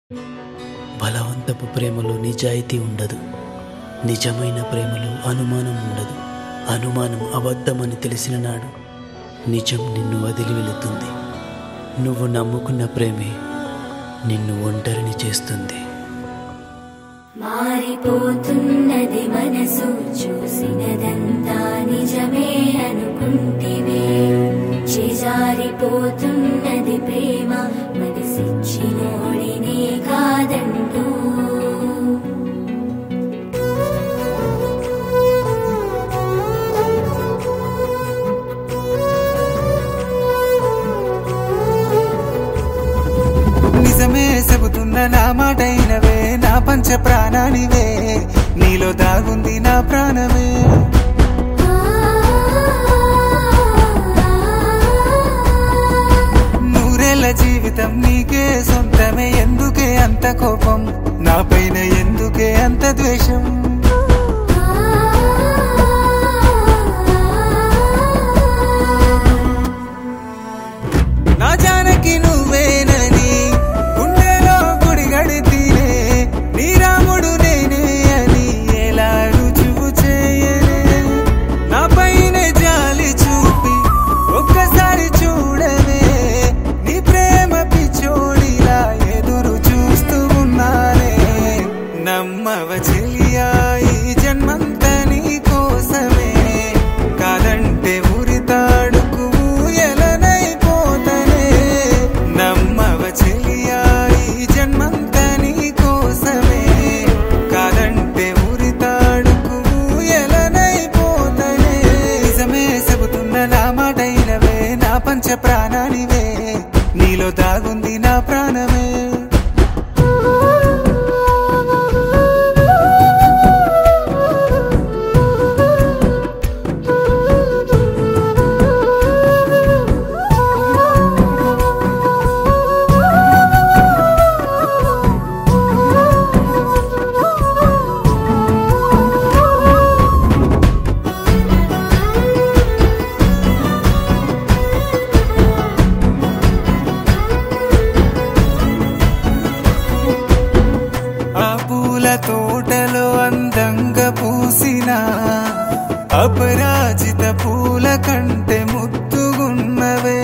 బలవంతపు ప్రేమలో నిజాయితీ ఉండదు నిజమైన ప్రేమలో అనుమానం ఉండదు అనుమానం అబద్ధమని తెలిసిన నాడు నిజం నిన్ను వదిలి వెళుతుంది నువ్వు నమ్ముకున్న ప్రేమే నిన్ను ఒంటరిని చేస్తుంది మారిపోతున్నది మనసు చూసినదంతా నిజమే అనుకుంటివే చేజారిపోతున్నది ప్రేమ మనసిచ్చినోడినే కాదంటూ నిజమే చెబుతున్న నా మాటైనవే నా పంచ ప్రాణానివే నీలో దాగుంది నా ప్రాణమే నూరేళ్ల జీవితం నీకే సొంతమే ఎందుకే అంత కోపం నా పైన ఎందుకే అంత ద్వేషం నా జానకి నువ్వేనని గుండెలో గుడి గడితీనే నీ రాముడు నేనే అని ఎలా రుజువు చేయనే నా పైన జాలి చూపి ఒక్కసారి చూడవే నీ ప్రేమ పిచ్చోడిలా ఎదురు చూస్తూ ఉన్నానే నమ్మవ చెలియా ఈ జన్మంత నీ కోసమే కాదంటే ఉరితాడుకు ఎలనైపోతనే నమ్మవ చెలియా ఈ జన్మంత నీ కోసమే కాదంటే ఉరితాడుకు ఎలనైపోతనే నిజమే చెబుతున్న నా మాటైనవే నా పంచ ప్రాణానివే నీలో దాగుంది నా ప్రాణమే ఆ పూల తోటలో అందంగా పూసిన అపరాజిత పూల కంటే ముద్దుగున్నవే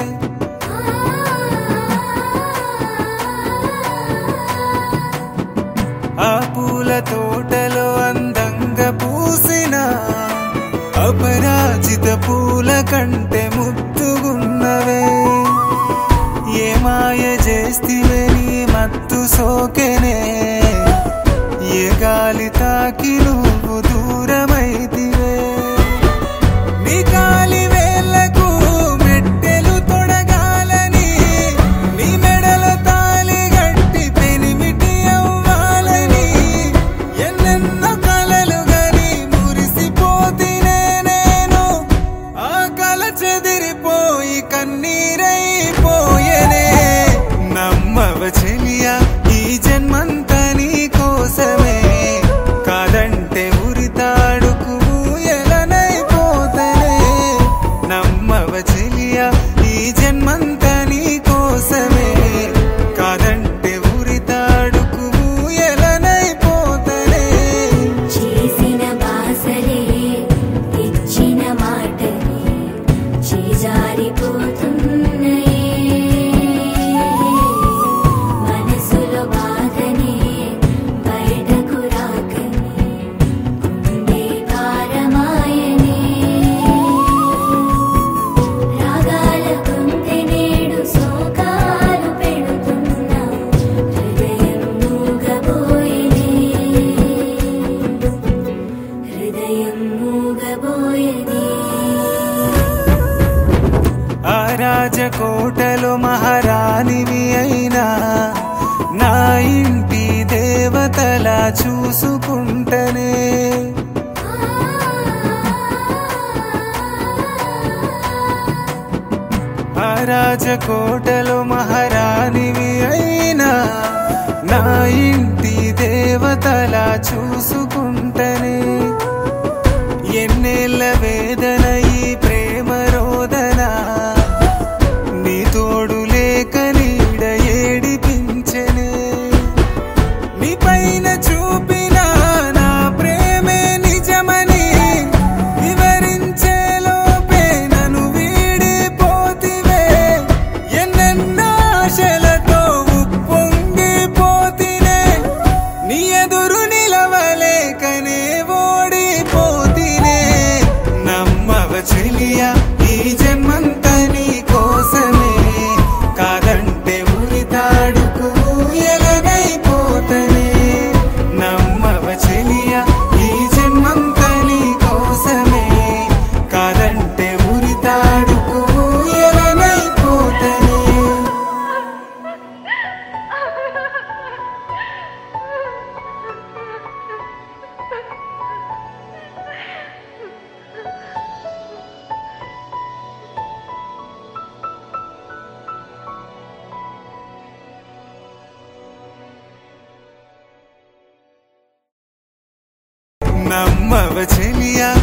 ఆ పూల తోటలో అందంగా పూసిన అపరాజిత పూల కంటే ముద్దుగున్నవే ఏ మాయ చేస్తివే నీ మత్తు సోకెనే ఏ గాలి తాకి నువ్వు దూరమైతివే నీ కాలి వేళ్లకు మెట్టెలు తొడగాలని నీ మెడల తాలి గట్టి పెనిమిటి అవ్వాలని ఎన్నెన్నో కలలు గని మురిసిపోతినే నేను ఆ కల చెదిరిపోయి కన్నీరైపోయనే నమ్మవ చెలియా ఈ జన్మంత నీ కోసమే కాదంటే ఉరితాడుకు ఎలనైపోతనే నమ్మవ చెలియా ఈ జన్మంత నీ కోసమే కాదంటే ఉరితాడుకు ఎలనైపోతనే చేసిన బాసలే ఇచ్చిన మాటలే చేజారిపోతున్నాయే మనసులో బాధనే బయటకు రాకనే గుండె భారమాయనే రాగాల గొంతె నేడు శోకాలు పెడుతున్నా హృదయం మూగబోయేనే హృదయం మూగబోయేనే ఆ రాజకోటలో మహారాణివి అయినా నా ఇంటి దేవతలా చూసుకుంటనే ఆ రాజకోటలో మహారాణివి అయినా నా ఇంటి దేవతలా చూసుకుంటనే ఎన్నేళ్ళ వేదన ఈ ప్రేమ రోదన నీ తోడు లేక నీడ ఏడిపించనే ఆశలతో ఉప్పొంగిపోతినే నీ ఎదురు నిలవలేకనే ఓడిపోతినే నమ్మవ చెలియా ఈ జన్మంత నీ కోసమే కాదంటే ఉరి తాడుకు ఎలనైపోతనే నమ్మవ చెలియా ఈ జన్మంత నీ కోసమే కాదంటే ఉరి తాడుకు ఎలనైపోతనే నమ్మవ చెలియా